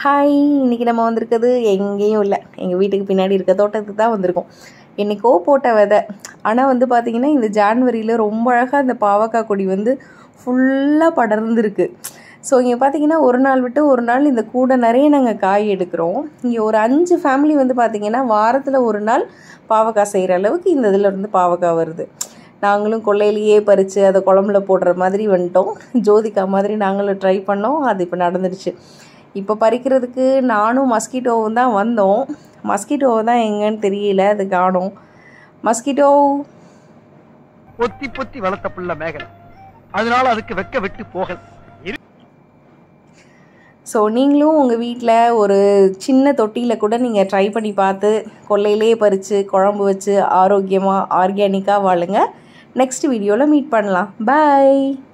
hi இன்றைக்கி நம்ம வந்திருக்கிறது எங்கேயும் இல்லை எங்கள் வீட்டுக்கு பின்னாடி இருக்க தோட்டத்துக்கு தான் வந்திருக்கோம் என்றைக்கோ போட்ட விதை ஆனால் வந்து பார்த்திங்கன்னா இந்த ஜான்வரியில் ரொம்ப அழகாக இந்த பாவக்காய் கொடி வந்து ஃபுல்லாக படர்ந்துருக்கு ஸோ இங்கே பார்த்தீங்கன்னா ஒரு நாள் விட்டு ஒரு நாள் இந்த கூடை நிறைய நாங்கள் காய் எடுக்கிறோம் இங்கே ஒரு அஞ்சு ஃபேமிலி வந்து பார்த்திங்கன்னா வாரத்தில் ஒரு நாள் பாவக்காய் செய்கிற அளவுக்கு இந்த இதில் இருந்து பாவக்காய் வருது நாங்களும் கொள்ளையிலேயே பறித்து அதை குழம்புல போடுற மாதிரி வந்துட்டோம் ஜோதிகா மாதிரி நாங்களும் ட்ரை பண்ணோம் அது இப்போ நடந்துருச்சு இப்போ பறிக்கிறதுக்கு நானும் மஸ்கிட்டோவும் தான் வந்தோம் மஸ்கிட்டோவை தான் எங்கன்னு தெரியல அது காணோம் மஸ்கிட்டோ பொத்தி பொத்தி வளர்த்த புள்ள மேகலை அதனால அதுக்கு வெக்க விட்டு போகல ஸோ நீங்களும் உங்கள் வீட்டில் ஒரு சின்ன தொட்டியில் கூட நீங்கள் ட்ரை பண்ணி பார்த்து கொல்லையிலே பறித்து குழம்பு வச்சு ஆரோக்கியமாக ஆர்கானிக்காக வாழுங்க நெக்ஸ்ட் வீடியோவில் மீட் பண்ணலாம் பாய்